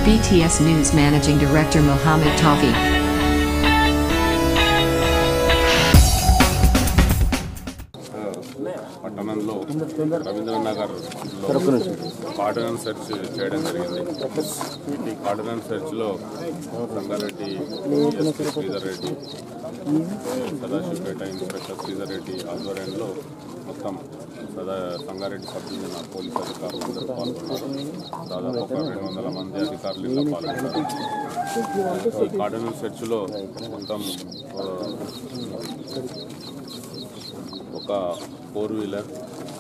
BTS News Managing Director Mohammed Tafi. పట్టణంలో Ravindranagar కార్డనెన్స్ search చేయడం జరిగింది ఈ కార్డనెన్స్ సెర్చ్ లో సంగారెడ్డి ఎస్పీ శ్రీధర్ రెడ్డి సదాశివపేట ఇన్స్పెక్టర్ శ్రీధర్ రెడ్డి ఆధ్వర్యంలో మొత్తం సదా సంగారెడ్డి సబ్ డివిజన్ పోలీస్ అధికారులు అందరూ పాల్గొన్నారు దాదాపు ఒక రెండు వందల మంది అధికారులు ఇలా పాల్గొన్నారు ఈ కార్డనెన్స్ సెర్చ్ లో మొత్తం ఆ, ఒక ఫోర్ వీలర్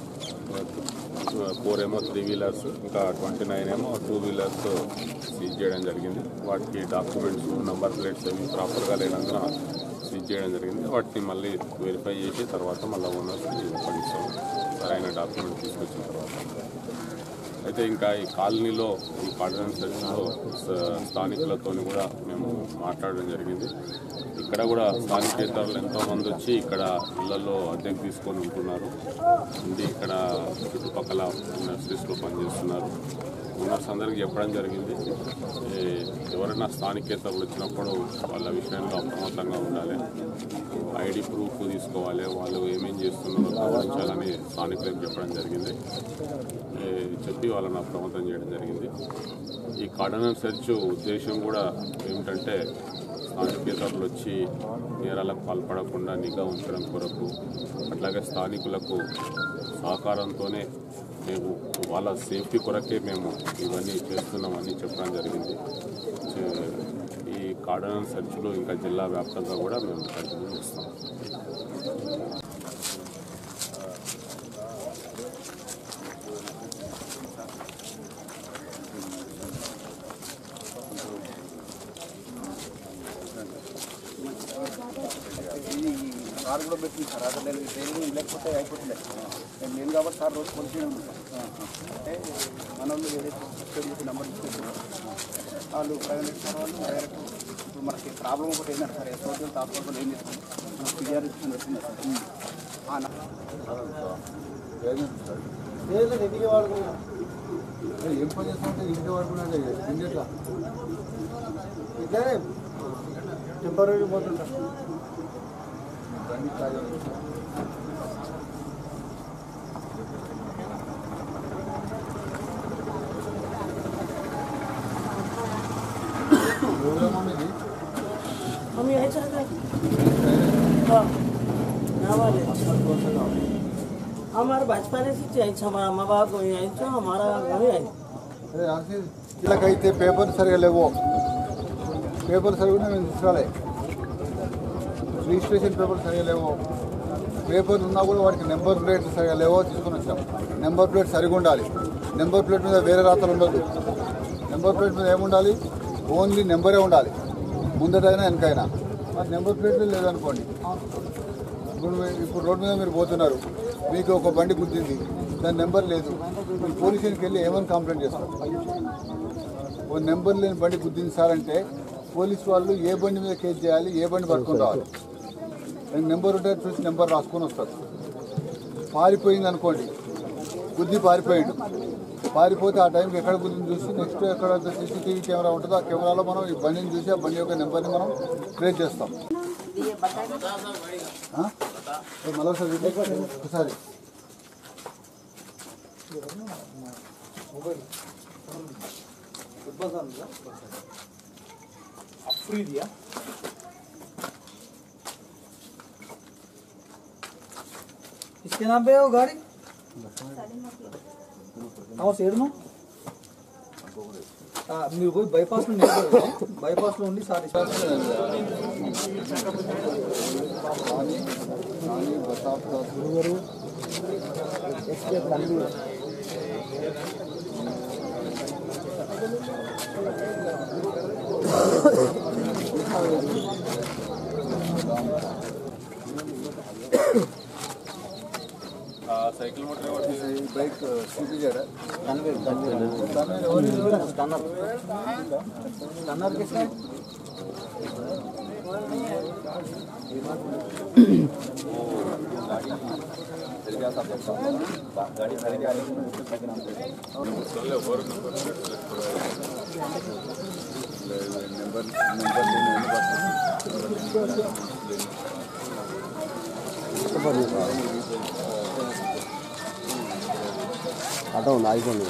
ఫోర్ ఏమో త్రీ వీలర్స్ ఇంకా ట్వంటీ నైన్ ఏమో టూ వీలర్స్ సీజ్ చేయడం జరిగింది వాటికి డాక్యుమెంట్స్ నంబర్ ప్లేట్స్ అవి ప్రాపర్గా లేనందున సీజ్ చేయడం జరిగింది వాటిని మళ్ళీ వెరిఫై చేసి తర్వాత మళ్ళీ ఓనర్స్ అప్పగిస్తాం సరైన డాక్యుమెంట్ తీసుకొచ్చిన తర్వాత అయితే ఇంకా ఈ కాలనీలో ఈ కార్డినెన్స్ సెక్షన్లో స్థానికులతో కూడా మేము మాట్లాడడం జరిగింది ఇక్కడ కూడా స్థానికేతరులు ఎంతో మంది వచ్చి ఇక్కడ ఇళ్లలో అద్దెకు తీసుకొని ఉంటున్నారు ఉండి ఇక్కడ చుట్టుపక్కల ఇండస్ట్రీస్లో పనిచేస్తున్నారు ఓనర్స్ అందరికీ చెప్పడం జరిగింది ఏ, ఎవరైనా స్థానికేతరులు వచ్చినప్పుడు వాళ్ళ విషయంలో అప్రమత్తంగా ఉండాలి ఐడి ప్రూఫ్ తీసుకోవాలి వాళ్ళు ఏమేం చేస్తున్నారో గమనించాలని స్థానికులకు చెప్పడం జరిగింది ఏ, చెప్పి వాళ్ళని అప్రమత్తం చేయడం జరిగింది ఈ కార్డనల్ సెర్చ్ ఉద్దేశం కూడా ఏమిటంటే స్థానికేతరులు వచ్చి నేరాలకు పాల్పడకుండా నిఘా ఉంచడం కొరకు అట్లాగే స్థానికులకు సహకారంతోనే మేము వాళ్ళ సేఫ్టీ కొరకే మేము ఇవన్నీ చేస్తున్నామని చెప్పడం జరిగింది చే- ఈ కార్డనల్ సెర్చ్లో ఇంకా జిల్లా వ్యాప్తంగా కూడా మేము కంటిన్యూ చేస్తాం ఇది సార్ కూడా పెట్టింది సార్ అసలు నేను ట్రైనింగ్ లేకపోతే అయిపోతుంది నేను నేను కాబట్టి సార్ రోజు కొలిసి అంటే మన వాళ్ళు ఏదైతే సబ్సిడీ చేసి నెంబర్ తీసుకుంటున్నారు వాళ్ళు ప్రైవేట్ సార్ వాళ్ళు డైరెక్ట్ ఇప్పుడు మనకి ప్రాబ్లం ఒకటి ఏంటంటే సార్ ఎస్ఓటీలు తాత్పర్యాలు ఏం చేస్తుంది మనం పిఆర్ ఇచ్చిన వచ్చింది సార్ ఆ న- లేదు ఇంటికి వాడుకున్నా ఏం పని చేస్తుంటే ఇంటి వాడుకున్నాడే ఇంటిట్లా ఇట్లానే టెంపరీ పోతుంటా బండి ఖాళీ ఉంది. ఎవరమ్మా మీది? हम यहीं चल गए हाँ यहाँ वाले हमारे बचपन से यहीं से हमारा माँ बाप को यहीं से हमारा घर यहीं అదే ఆర్సీ వీళ్ళకైతే పేపర్ సరిగా లేవు పేపర్ సరిగా మేము తీసుకురాలే రిజిస్ట్రేషన్ పేపర్ సరిగా లేవు పేపర్ ఉన్నా కూడా వాడికి నెంబర్ ప్లేట్ సరిగా లేవో తీసుకొని వచ్చాం నెంబర్ ప్లేట్ సరిగా ఉండాలి నెంబర్ ప్లేట్ మీద వేరే రాతలు ఉండదు నెంబర్ ప్లేట్ మీద ఏముండాలి ఓన్లీ నెంబరే ఉండాలి ముందటైనా వెనకైనా మరి నెంబర్ ప్లేట్ లేదనుకోండి ఇప్పుడు మీ- ఇప్పుడు రోడ్డు మీద మీరు పోతున్నారు మీకు ఒక బండి గుద్దింది దాని నెంబర్ లేదు మీరు పోలీస్ స్టేషన్కి వెళ్ళి ఏమని కంప్లైంట్ చేస్తారు ఓ నెంబర్ లేని బండి గుద్దింది సార్ అంటే పోలీస్ వాళ్ళు ఏ బండి మీద కేసు చేయాలి ఏ బండి పట్టుకొని రావాలి దానికి నెంబర్ ఉంటే చూసి నెంబర్ రాసుకొని వస్తారు పారిపోయింది అనుకోండి గుద్ది పారిపోయాడు పారిపోతే ఆ టైంకి ఎక్కడ గుద్దింది చూసి నెక్స్ట్ ఎక్కడ సీసీటీవీ కెమెరా ఉంటుందో ఆ కెమెరాలో మనం ఈ బండిని చూసి ఆ బండి యొక్క నెంబర్ని మనం ట్రేస్ చేస్తాం ఆ? ఏ మళ్ళీ ఒకసారి చూడండి. ఒకసారి అఫ్రీదియా किसके नाम पे है वो गाड़ी और సైడ్ में మీరు పోయి బైపాస్ లో బైపాస్ లో ఉండి సారీ నాని నాని ప్రతాప్ దాస్ గురుగారు ఆ సైకిల్ మోటార్ ఎవరు ఈ బైక్ చూపించారా స్కన్నర్ ఎవరు స్కన్నర్ స్కన్నర్ కిస్కా మళ్ళీ ఎవరు నెంబర్ ప్లేట్ నెంబర్ నెంబర్ లేని ఎన్ని బస్సులు? ఆటో ఉంది ఆగిపోయింది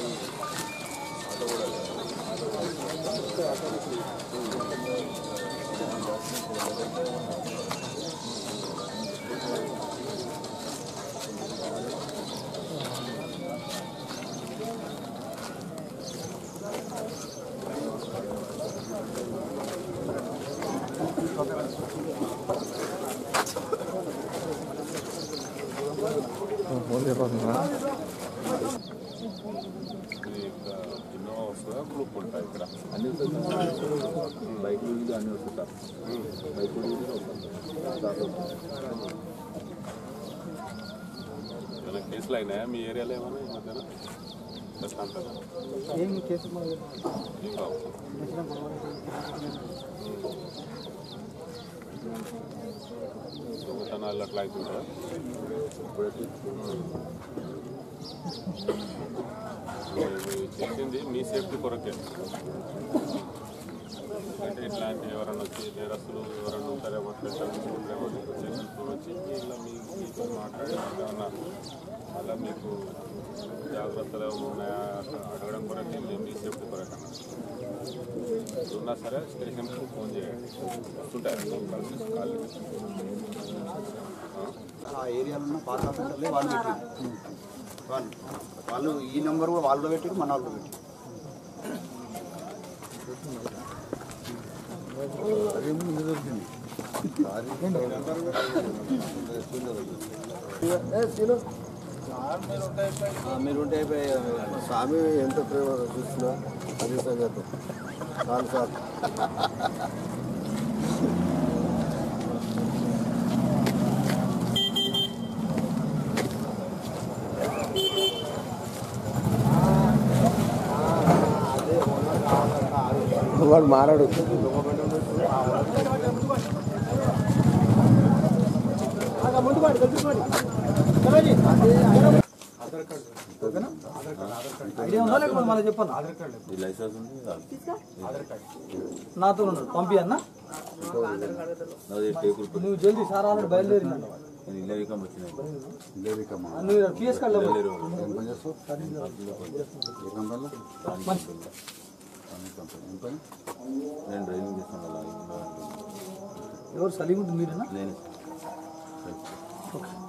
ఇది ఇక్కడ ఇన్నోవా వస్తుందా గ్రూప్ ఉంటాయి ఇక్కడ అన్ని వస్తాయి బైక్ ఇది అన్ని వస్తాయి సార్ బైక్ ఏమైనా కేసులు అయినాయా మీ ఏరియాలో ఏమైనా ఈ మధ్యన ప్రశాంతంగా ఏం కేసు ఏం కావు దొంగతనాలు అట్లా అవుతుంటారా మీరు చేసింది మీ సేఫ్టీ కొరకే అంటే ఇట్లాంటి ఎవరైనా వచ్చి నేరస్తులు ఎవరైనా ఉంటారేమో ఉంటారేమో స్టేషన్కి వచ్చి ఇలా మీ మీతో మాట్లాడి ఏమన్నా మళ్ళీ మీకు జాగ్రత్తలు ఏమైనా ఉన్నాయా అట్లా అడగడం కొరకే మేము మీ సేఫ్టీ కొరకే ఉన్నా సరే స్టేషన్కి ఫోన్ చేయండి వస్తుంటారు కలిసి కాల్ ఆ ఏరియాలో ఉన్న పాత ఆఫీసర్లే వాళ్ళు పెట్టారు వాళ్ళు వాళ్ళు ఈ నెంబర్ కూడా వాళ్ళు పెట్టారు మన వాళ్ళు పెట్టారు అది ముందు దొరికింది మీరుంటే స్వామి ఎంత ప్రేమ చూస్తున్నా అది సంగతి చాలు సార్ వాడు మారాడు ఐడియా ఉందా లేకపోతే మళ్ళీ చెప్పాను ఈ లైసెన్స్ ఉంది నాతో ఉన్నాడు పంపి అన్న అదే టేకుల్ నువ్వు జల్దీ సార్ ఆల్రెడీ బయలుదేరిందంట నేను ఇల్లు వికం వచ్చినాయి లేరికమ్మా నువ్వు పిఎస్ కార్డులో పో. ఏం పని చేస్తావు ఏ కంపెనీలో మంచి కంపెనీ ఏం పని నేను డ్రైవింగ్ చేస్తాను అలా ఎవరు సలీం మీరేనా నేను ఓకే